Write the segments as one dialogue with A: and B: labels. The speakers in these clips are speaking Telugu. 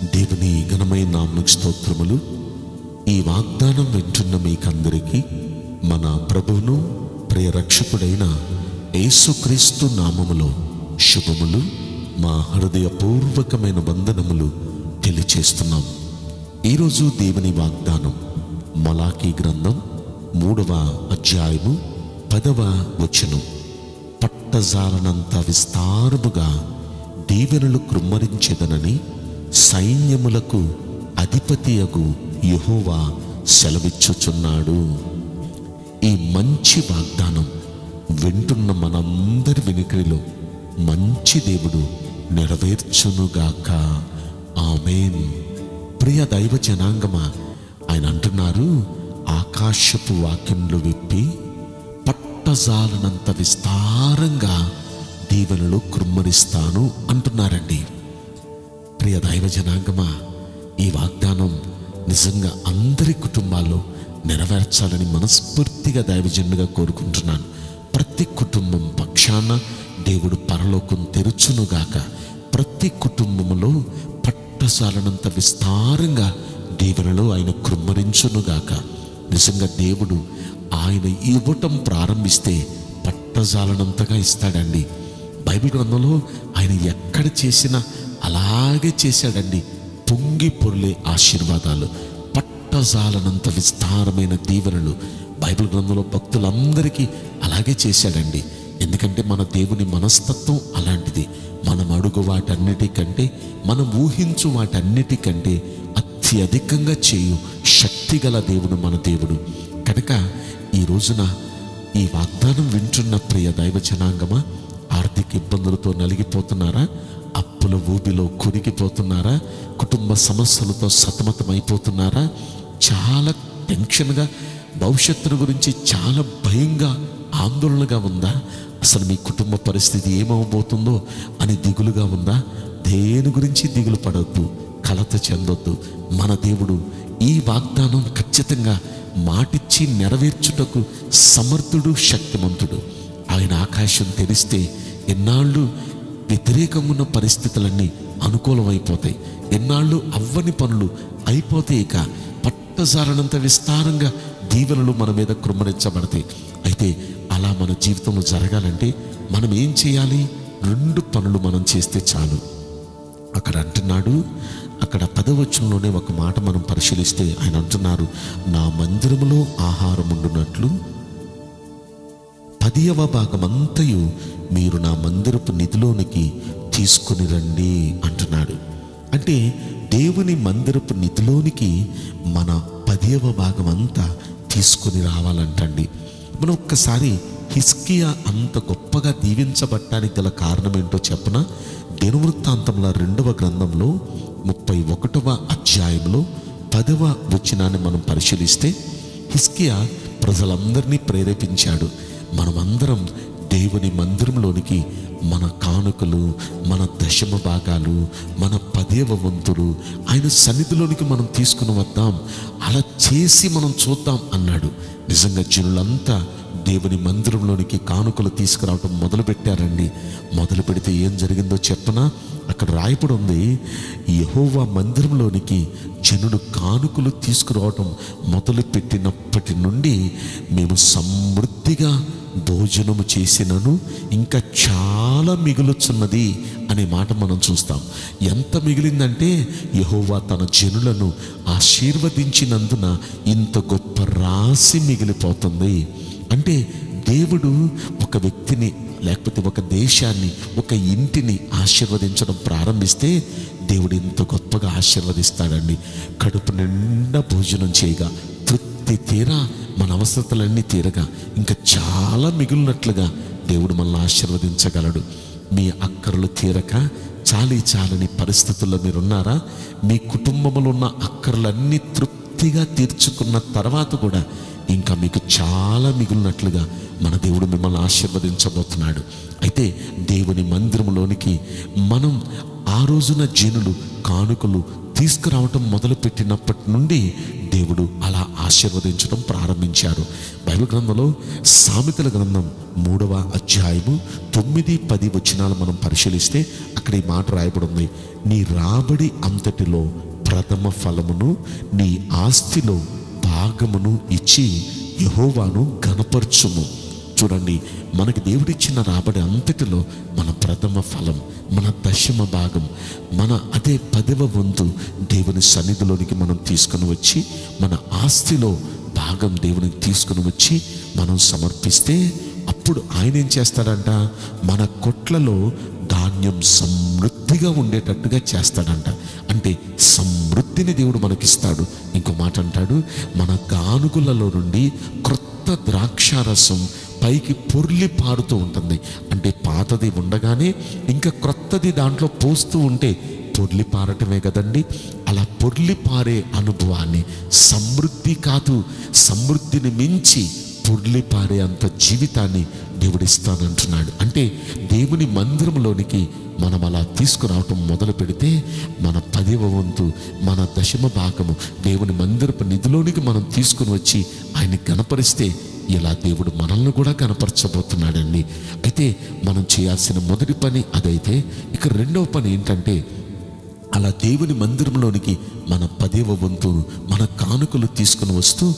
A: దేవుని ఘనమైన నామకు స్తోత్రములు ఈ వాగ్దానం వింటున్న మీకందరికీ మన ప్రభువును ప్రియ రక్షకుడైన యేసుక్రీస్తు నామములో శుభములు మా హృదయపూర్వకమైన వందనములు తెలియచేస్తున్నాం ఈరోజు దేవుని వాగ్దానం మలాకీ గ్రంథం మూడవ అధ్యాయము పదవ వచనం పట్టజాలనంత విస్తారముగా దీవెనలు కృమ్మరించెదనని సైన్యములకు అధిపతియగు యెహోవా సెలవిచ్చుచున్నాడు ఈ మంచి వాగ్దానం వింటున్న మనందరి వెనుకలో మంచి దేవుడు నెరవేర్చునుగాక ఆమెన్ ప్రియ దైవ జనాంగమా ఆయన అంటున్నారు ఆకాశపు వాక్యంలో విప్పి పట్టజాలనంత విస్తారంగా దీవెనలు కృమ్మరిస్తాను అంటున్నారండి ప్రియ దైవ జనాంగమా ఈ వాగ్దానం నిజంగా అందరి కుటుంబాల్లో నెరవేర్చాలని మనస్ఫూర్తిగా దైవజనుగా కోరుకుంటున్నాను ప్రతి కుటుంబం పక్షాన దేవుడు పరలోకం తెరుచునుగాక ప్రతి కుటుంబంలో పట్టసాలనంత విస్తారంగా దీవెనలో ఆయన కృమ్మరించునుగాక నిజంగా దేవుడు ఆయన ఇవ్వటం ప్రారంభిస్తే పట్టజాలనంతగా ఇస్తాడండి బైబిల్ గ్రంథంలో ఆయన ఎక్కడ చేసినా అలాగే చేశాడండి పొంగి పొర్లే ఆశీర్వాదాలు పట్టజాలనంత విస్తారమైన దీవెనలు బైబిల్ గ్రంథంలో భక్తులందరికీ అలాగే చేశాడండి ఎందుకంటే మన దేవుని మనస్తత్వం అలాంటిది మనం అడుగు వాటన్నిటికంటే మనం ఊహించు వాటన్నిటికంటే అత్యధికంగా చేయు శక్తి గల దేవుడు మన దేవుడు కనుక ఈ రోజున ఈ వాగ్దానం వింటున్న ప్రియ దైవ జనాంగమా ఆర్థిక ఇబ్బందులతో నలిగిపోతున్నారా అప్పుల ఊబిలో కురిగిపోతున్నారా కుటుంబ సమస్యలతో సతమతమైపోతున్నారా చాలా టెన్షన్గా భవిష్యత్తును గురించి చాలా భయంగా ఆందోళనగా ఉందా అసలు మీ కుటుంబ పరిస్థితి ఏమవబోతుందో అని దిగులుగా ఉందా దేని గురించి దిగులు పడవద్దు కలత చెందొద్దు మన దేవుడు ఈ వాగ్దానం ఖచ్చితంగా మాటిచ్చి నెరవేర్చుటకు సమర్థుడు శక్తిమంతుడు ఆయన ఆకాశం తెరిస్తే ఎన్నాళ్ళు వ్యతిరేకంగా ఉన్న పరిస్థితులన్నీ అనుకూలమైపోతాయి ఎన్నాళ్ళు అవ్వని పనులు అయిపోతే ఇక పట్టజాలనంత విస్తారంగా దీవెనలు మన మీద కృమ్మరించబడతాయి అయితే అలా మన జీవితంలో జరగాలంటే మనం ఏం చేయాలి రెండు పనులు మనం చేస్తే చాలు అక్కడ అంటున్నాడు అక్కడ పదవచనంలోనే ఒక మాట మనం పరిశీలిస్తే ఆయన అంటున్నారు నా మందిరములో ఆహారం ఉండునట్లు పదియవ భాగమంతయు మీరు నా మందిరపు నిధిలోనికి తీసుకుని రండి అంటున్నాడు అంటే దేవుని మందిరపు నిధిలోనికి మన పదియవ భాగం అంతా తీసుకుని రావాలంటండి మనం ఒక్కసారి హిస్కియా అంత గొప్పగా దీవించబట్టానికి గల కారణం ఏంటో చెప్పన దినవృత్తాంతముల రెండవ గ్రంథంలో ముప్పై ఒకటవ అధ్యాయంలో పదవ వచనాన్ని మనం పరిశీలిస్తే హిస్కియా ప్రజలందరినీ ప్రేరేపించాడు మనమందరం దేవుని మందిరంలోనికి మన కానుకలు మన దశమ భాగాలు మన పదేవ వంతులు ఆయన సన్నిధిలోనికి మనం తీసుకుని వద్దాం అలా చేసి మనం చూద్దాం అన్నాడు నిజంగా జనులంతా దేవుని మందిరంలోనికి కానుకలు తీసుకురావటం మొదలుపెట్టారండి మొదలు పెడితే ఏం జరిగిందో చెప్పనా అక్కడ రాయపడి ఉంది యహోవా మందిరంలోనికి జనుడు కానుకలు తీసుకురావటం మొదలుపెట్టినప్పటి నుండి మేము సమృద్ధిగా భోజనము చేసినను ఇంకా చాలా మిగులుచున్నది అనే మాట మనం చూస్తాం ఎంత మిగిలిందంటే యహోవా తన జనులను ఆశీర్వదించినందున ఇంత గొప్ప రాశి మిగిలిపోతుంది అంటే దేవుడు ఒక వ్యక్తిని లేకపోతే ఒక దేశాన్ని ఒక ఇంటిని ఆశీర్వదించడం ప్రారంభిస్తే దేవుడు ఇంత గొప్పగా ఆశీర్వదిస్తాడండి కడుపు నిండా భోజనం చేయగా తృప్తి తీరా మన అవసరతలన్నీ తీరగా ఇంకా చాలా మిగిలినట్లుగా దేవుడు మనల్ని ఆశీర్వదించగలడు మీ అక్కర్లు తీరక చాలీ చాలని పరిస్థితుల్లో మీరున్నారా మీ కుటుంబంలో ఉన్న అక్కర్లన్నీ తృప్తిగా తీర్చుకున్న తర్వాత కూడా ఇంకా మీకు చాలా మిగిలినట్లుగా మన దేవుడు మిమ్మల్ని ఆశీర్వదించబోతున్నాడు అయితే దేవుని మందిరంలోనికి మనం ఆ రోజున జనులు కానుకలు తీసుకురావటం మొదలుపెట్టినప్పటి నుండి దేవుడు అలా ఆశీర్వదించడం ప్రారంభించారు బైబిల్ గ్రంథంలో సామెతల గ్రంథం మూడవ అధ్యాయము తొమ్మిది పది వచనాలు మనం పరిశీలిస్తే అక్కడ ఈ మాట రాయబడి ఉంది నీ రాబడి అంతటిలో ప్రథమ ఫలమును నీ ఆస్తిలో భాగమును ఇచ్చి యహోవాను గనపరచుము చూడండి మనకి దేవుడిచ్చిన రాబడి అంతటిలో మన ప్రథమ ఫలం మన దశమ భాగం మన అదే పదవ వంతు దేవుని సన్నిధిలోనికి మనం తీసుకుని వచ్చి మన ఆస్తిలో భాగం దేవునికి తీసుకుని వచ్చి మనం సమర్పిస్తే అప్పుడు ఆయన ఏం చేస్తాడంట మన కొట్లలో ధాన్యం సమృద్ధిగా ఉండేటట్టుగా చేస్తాడంట అంటే సమృద్ధిని దేవుడు మనకిస్తాడు ఇంకో మాట అంటాడు మన గానుగులలో నుండి క్రొత్త ద్రాక్షారసం పైకి పొర్లి పారుతూ ఉంటుంది అంటే పాతది ఉండగానే ఇంకా క్రొత్తది దాంట్లో పోస్తూ ఉంటే పొర్లి పారటమే కదండి అలా పొర్లి పారే అనుభవాన్ని సమృద్ధి కాదు సమృద్ధిని మించి పొర్లి పారే అంత జీవితాన్ని దేవుడిస్తానంటున్నాడు అంటే దేవుని మందిరంలోనికి మనం అలా తీసుకురావటం మొదలు పెడితే మన పదివ వంతు మన దశమ భాగము దేవుని మందిరపు నిధిలోనికి మనం తీసుకుని వచ్చి ఆయన్ని కనపరిస్తే ఇలా దేవుడు మనల్ని కూడా కనపరచబోతున్నాడండి అయితే మనం చేయాల్సిన మొదటి పని అదైతే ఇక రెండవ పని ఏంటంటే అలా దేవుని మందిరంలోనికి మన పదేవ వంతును మన కానుకలు తీసుకుని వస్తూ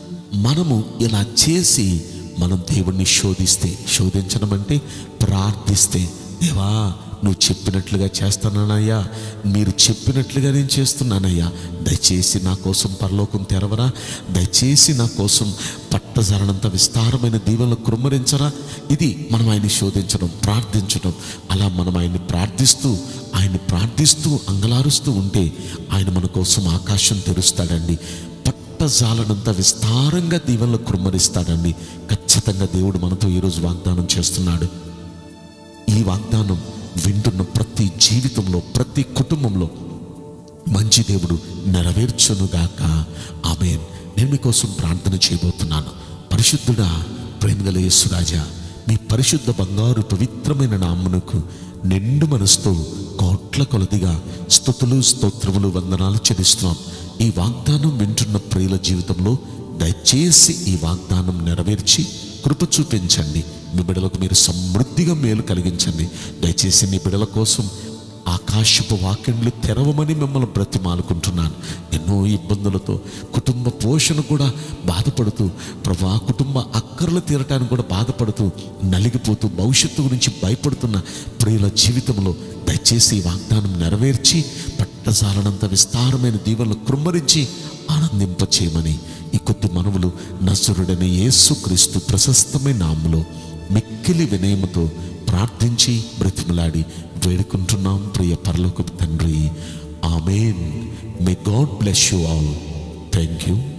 A: మనము ఇలా చేసి మనం దేవుణ్ణి శోధిస్తే శోధించడం అంటే ప్రార్థిస్తే దేవా నువ్వు చెప్పినట్లుగా చేస్తానయ్యా మీరు చెప్పినట్లుగా నేను చేస్తున్నానయ్యా దయచేసి నా కోసం పరలోకం తెరవరా దయచేసి నా కోసం పట్టజాలనంత విస్తారమైన దీవెనలు కృమ్మరించరా ఇది మనం ఆయన్ని శోధించడం ప్రార్థించడం అలా మనం ఆయన్ని ప్రార్థిస్తూ ఆయన్ని ప్రార్థిస్తూ అంగలారుస్తూ ఉంటే ఆయన మన కోసం ఆకాశం తెరుస్తాడండి పట్టజాలనంత విస్తారంగా దీవెనలు కృమ్మరిస్తాడండి ఖచ్చితంగా దేవుడు మనతో ఈరోజు వాగ్దానం చేస్తున్నాడు ఈ వాగ్దానం వింటున్న ప్రతి జీవితంలో ప్రతి కుటుంబంలో మంచి దేవుడు నెరవేర్చునుగాక ఆమె నేను మీకోసం ప్రార్థన చేయబోతున్నాను పరిశుద్ధుడా ప్రేమగల యేసురాజా మీ పరిశుద్ధ బంగారు పవిత్రమైన నామ్మునకు నిండు మనసుతో కోట్ల కొలదిగా స్థుతులు స్తోత్రములు వందనాలు చెల్లిస్తున్నాం ఈ వాగ్దానం వింటున్న ప్రియుల జీవితంలో దయచేసి ఈ వాగ్దానం నెరవేర్చి కృప చూపించండి మీ బిడలకు మీరు సమృద్ధిగా మేలు కలిగించండి దయచేసి మీ బిడల కోసం ఆకాశపు వాక్యంలు తెరవమని మిమ్మల్ని బ్రతిమాలుకుంటున్నాను ఎన్నో ఇబ్బందులతో కుటుంబ పోషణ కూడా బాధపడుతూ ప్రభా కుటుంబ అక్కర్లు తీరటానికి కూడా బాధపడుతూ నలిగిపోతూ భవిష్యత్తు గురించి భయపడుతున్న ప్రియుల జీవితంలో దయచేసి ఈ వాగ్దానం నెరవేర్చి పట్టజాలనంత విస్తారమైన దీవెనలు కృమ్మరించి ఆనందింపచేయమని ఈ కొద్ది మనవులు నసురుడైన యేసుక్రీస్తు ప్రశస్తమైన నామములో మిక్కిలి వినయముతో ప్రార్థించి బ్రతిమలాడి వేడుకుంటున్నాం ప్రియ పరలోకపు తండ్రి amen may God bless you all thank you